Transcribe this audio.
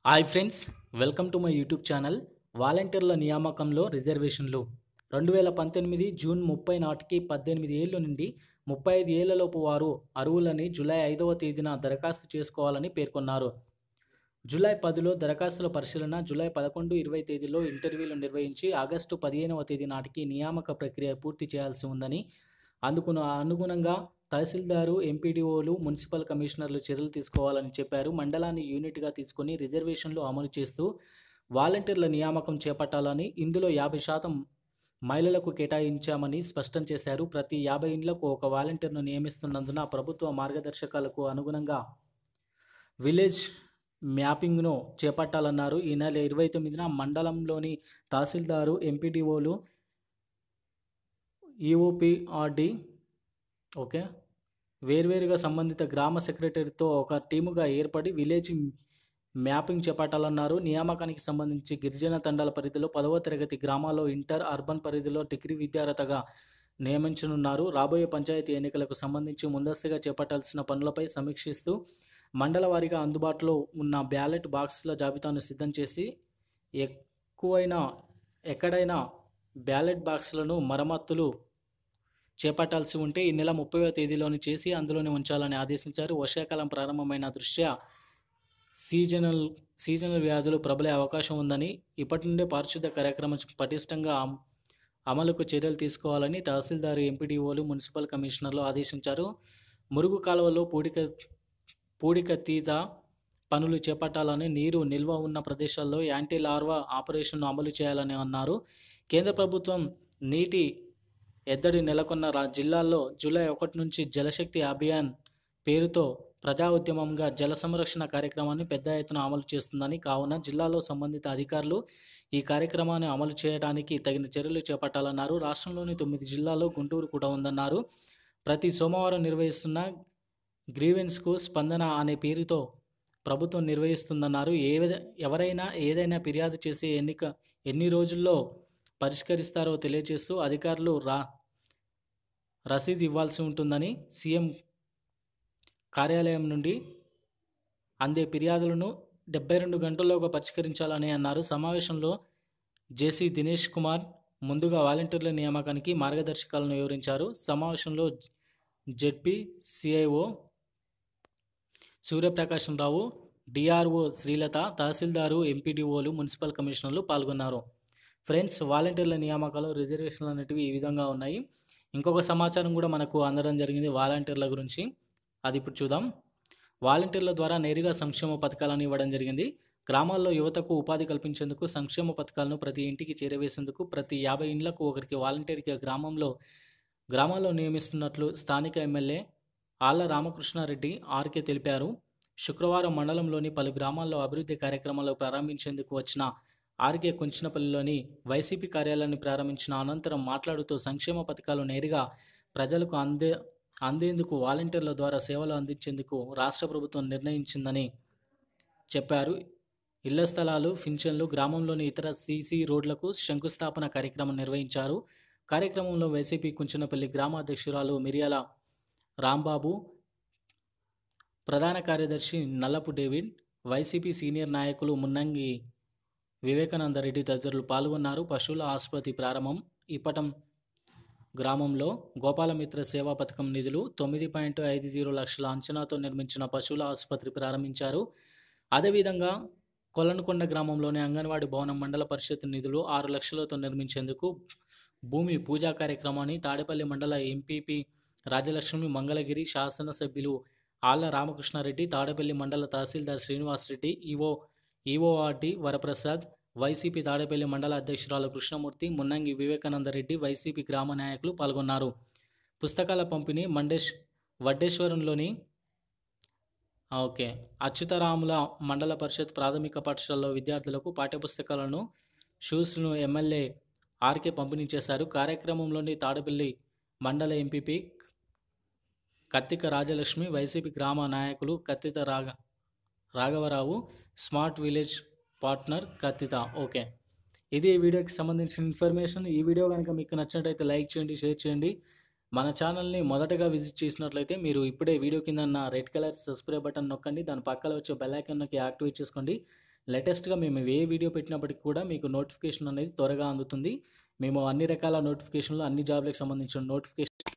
hi friends welcome to my YouTube channel వాలంటీర్ల నియామకంలో రిజర్వేషన్లు రెండు వేల పంతొమ్మిది జూన్ ముప్పై నాటికి పద్దెనిమిది ఏళ్ళ నుండి ముప్పై ఐదు ఏళ్లలోపు వారు అర్హులని జూలై ఐదవ తేదీన దరఖాస్తు చేసుకోవాలని పేర్కొన్నారు జూలై పదిలో దరఖాస్తుల పరిశీలన జూలై పదకొండు ఇరవై తేదీలో ఇంటర్వ్యూలు నిర్వహించి ఆగస్టు పదిహేనవ తేదీ నాటికి నియామక ప్రక్రియ పూర్తి చేయాల్సి ఉందని అందుకు అనుగుణంగా తహసీల్దారు ఎంపీడీఓలు మున్సిపల్ కమిషనర్లు చర్యలు తీసుకోవాలని చెప్పారు మండలాన్ని యూనిట్గా తీసుకొని రిజర్వేషన్లు అమలు చేస్తూ వాలంటీర్ల నియామకం చేపట్టాలని ఇందులో యాభై శాతం మహిళలకు కేటాయించామని స్పష్టం చేశారు ప్రతి యాభై ఇండ్లకు ఒక వాలంటీర్ను నియమిస్తున్నందున ప్రభుత్వ మార్గదర్శకాలకు అనుగుణంగా విలేజ్ మ్యాపింగ్ను చేపట్టాలన్నారు ఈ నెల ఇరవై తొమ్మిదిన మండలంలోని తహసీల్దారు ఎంపీడీఓలు ఈఓపిఆర్డి ఓకే వేర్వేరుగా సంబంధిత గ్రామ సెక్రటరీతో ఒక టీముగా ఏర్పడి విలేజ్ మ్యాపింగ్ చేపట్టాలన్నారు నియామకానికి సంబంధించి గిరిజన తండాల పరిధిలో పదవ తరగతి గ్రామాల్లో ఇంటర్ అర్బన్ పరిధిలో డిగ్రీ విద్యార్హతగా నియమించనున్నారు రాబోయే పంచాయతీ ఎన్నికలకు సంబంధించి ముందస్తుగా చేపట్టాల్సిన పనులపై సమీక్షిస్తూ మండల వారీగా అందుబాటులో ఉన్న బ్యాలెట్ బాక్సుల జాబితాను సిద్ధం చేసి ఎక్కువైన ఎక్కడైనా బ్యాలెట్ బాక్సులను మరమ్మతులు చేపట్టాల్సి ఉంటే ఈ నెల ముప్పైవ తేదీలోని చేసి అందులోనే ఉంచాలని ఆదేశించారు వర్షాకాలం ప్రారంభమైన దృష్ట్యా సీజనల్ సీజనల్ వ్యాధులు ప్రబలే అవకాశం ఉందని ఇప్పటి నుండే పారిశుద్ధ కార్యక్రమం పటిష్టంగా అమ- అమలుకు చర్యలు తీసుకోవాలని తహసీల్దారు ఎంపీడీఓలు మున్సిపల్ కమిషనర్లు ఆదేశించారు మురుగు కాలువలో పూడిక పూడికతీత పనులు చేపట్టాలని నీరు నిల్వ ఉన్న ప్రదేశాల్లో యాంటీ లార్వా ఆపరేషన్ను అమలు చేయాలని అన్నారు కేంద్ర ప్రభుత్వం నీటి ఎద్దడి నెలకొన్న రా జిల్లాల్లో జూలై ఒకటి నుంచి జలశక్తి అభియాన్ పేరుతో ప్రజా ఉద్యమంగా జల సంరక్షణ కార్యక్రమాన్ని పెద్ద ఎత్తున అమలు చేస్తుందని కావున జిల్లాలో సంబంధిత అధికారులు ఈ కార్యక్రమాన్ని అమలు చేయడానికి తగిన చర్యలు చేపట్టాలన్నారు రాష్ట్రంలోని తొమ్మిది జిల్లాల్లో గుంటూరు కూడా ఉందన్నారు ప్రతి సోమవారం నిర్వహిస్తున్న గ్రీవెన్స్కు స్పందన అనే పేరుతో ప్రభుత్వం నిర్వహిస్తుందన్నారు ఏ విధ- ఎవరైనా ఏదైనా ఫిర్యాదు చేసి ఎన్నిక ఎన్ని రోజుల్లో పరిష్కరిస్తారో తెలియజేస్తూ అధికారులు రా రసీదు ఇవ్వాల్సి ఉంటుందని సీఎం కార్యాలయం నుండి అందే ఫిర్యాదులను డెబ్బై రెండు గంటల్లోగా పరిష్కరించాలని అన్నారు సమావేశంలో జేసీ దినేష్ కుమార్ ముందుగా వాలంటీర్ల నియామకానికి మార్గదర్శకాలను వివరించారు సమావేశంలో ZP CEO Suryaprakasam Rao DRO Srilatha తహసీల్దారు ఎంపీడీఓలు మున్సిపల్ కమిషనర్లు పాల్గొన్నారు ఫ్రెండ్స్ వాలంటీర్ల నియామకాలు రిజర్వేషన్లు అనేటివి ఈ విధంగా ఉన్నాయి ఇంకొక సమాచారం కూడా మనకు అందడం జరిగింది వాలంటీర్ల గురించి అది ఇప్పుడు చూద్దాం వాలంటీర్ల ద్వారా నేరుగా సంక్షేమ పథకాలను ఇవ్వడం జరిగింది గ్రామాల్లో యువతకు ఉపాధి కల్పించేందుకు సంక్షేమ పథకాలను ప్రతి ఇంటికి చేరవేసేందుకు ప్రతి యాభై ఇండ్లకు ఒకరికి వాలంటీర్గా గ్రామంలో గ్రామాల్లో నియమిస్తున్నట్లు స్థానిక ఎమ్మెల్యే ఆళ్ల రామకృష్ణారెడ్డి ఆర్కే తెలిపారు శుక్రవారం మండలంలోని పలు గ్రామాల్లో అభివృద్ధి కార్యక్రమాలు ప్రారంభించేందుకు వచ్చిన ఆర్కే కుంచినపల్లిలోని వైసీపీ కార్యాలయాన్ని ప్రారంభించిన అనంతరం మాట్లాడుతూ సంక్షేమ పథకాలు నేరుగా ప్రజలకు అందే అందేందుకు వాలంటీర్ల ద్వారా సేవలు అందించేందుకు రాష్ట్ర ప్రభుత్వం నిర్ణయించిందని చెప్పారు ఇళ్ల స్థలాలు పింఛన్లు గ్రామంలోని ఇతర సీసీ రోడ్లకు శంకుస్థాపన కార్యక్రమం నిర్వహించారు కార్యక్రమంలో వైసీపీ కుంచనపల్లి గ్రామ అధ్యక్షురాలు మిరియాల రాంబాబు ప్రధాన కార్యదర్శి నల్లపు డేవిడ్ వైసీపీ సీనియర్ నాయకులు మున్నంగి వివేకానంద రెడ్డి తదితరులు పాల్గొన్నారు పశువుల ఆసుపత్రి ప్రారంభం ఇప్పటం గ్రామంలో గోపాలమిత్ర సేవా పథకం నిధులు తొమ్మిది పాయింట్ ఐదు జీరో లక్షల అంచనాతో నిర్మించిన పశువుల ఆసుపత్రి ప్రారంభించారు అదేవిధంగా కొల్లనకొండ గ్రామంలోని అంగన్వాడీ భవనం మండల పరిషత్ నిధులు ఆరు లక్షలతో నిర్మించేందుకు భూమి పూజా కార్యక్రమాన్ని తాడేపల్లి మండల ఎంపీపీ రాజలక్ష్మి మంగళగిరి శాసనసభ్యులు ఆళ్ల రామకృష్ణారెడ్డి తాడేపల్లి మండల తహసీల్దార్ Srinivasa Reddy EO EORD Varaprasad YCP Tadepalli మండల అధ్యక్షురాలు కృష్ణమూర్తి మున్నంగి వివేకానందరెడ్డి వైసీపీ గ్రామ నాయకులు పాల్గొన్నారు పుస్తకాల పంపిణీ మండేష్ వడ్డేశ్వరంలోని ఆ, ఓకే అచ్యుతరాముల మండల పరిషత్ ప్రాథమిక పాఠశాలలో విద్యార్థులకు పాఠ్యపుస్తకాలను షూస్ను ఎమ్మెల్యే ఆర్కే పంపిణీ చేశారు కార్యక్రమంలోని తాడపల్లి మండల ఎంపీపీ కత్తిక రాజలక్ష్మి వైసీపీ గ్రామ నాయకులు కత్తిత రాగ రాఘవరావు స్మార్ట్ విలేజ్ పార్ట్నర్ కత్తిత ఓకే ఇది ఈ వీడియోకి సంబంధించిన ఇన్ఫర్మేషన్ ఈ వీడియో కనుక మీకు నచ్చినట్లయితే లైక్ చేయండి షేర్ చేయండి మన ఛానల్ని మొదటగా విజిట్ చేసినట్లయితే మీరు ఇప్పుడే వీడియో కింద ఉన్న రెడ్ కలర్ సబ్స్క్రైబ్ బటన్ నొక్కండి దాని పక్కన వచ్చే బెల్ ఐకాన్ నొక్కి యాక్టివేట్ చేసుకోండి లేటెస్ట్గా మేము ఏ వీడియో పెట్టినప్పటికీ కూడా మీకు నోటిఫికేషన్ అనేది త్వరగా అందుతుంది మేము అన్ని రకాల నోటిఫికేషన్లు అన్ని జాబ్లకు సంబంధించిన నోటిఫికేషన్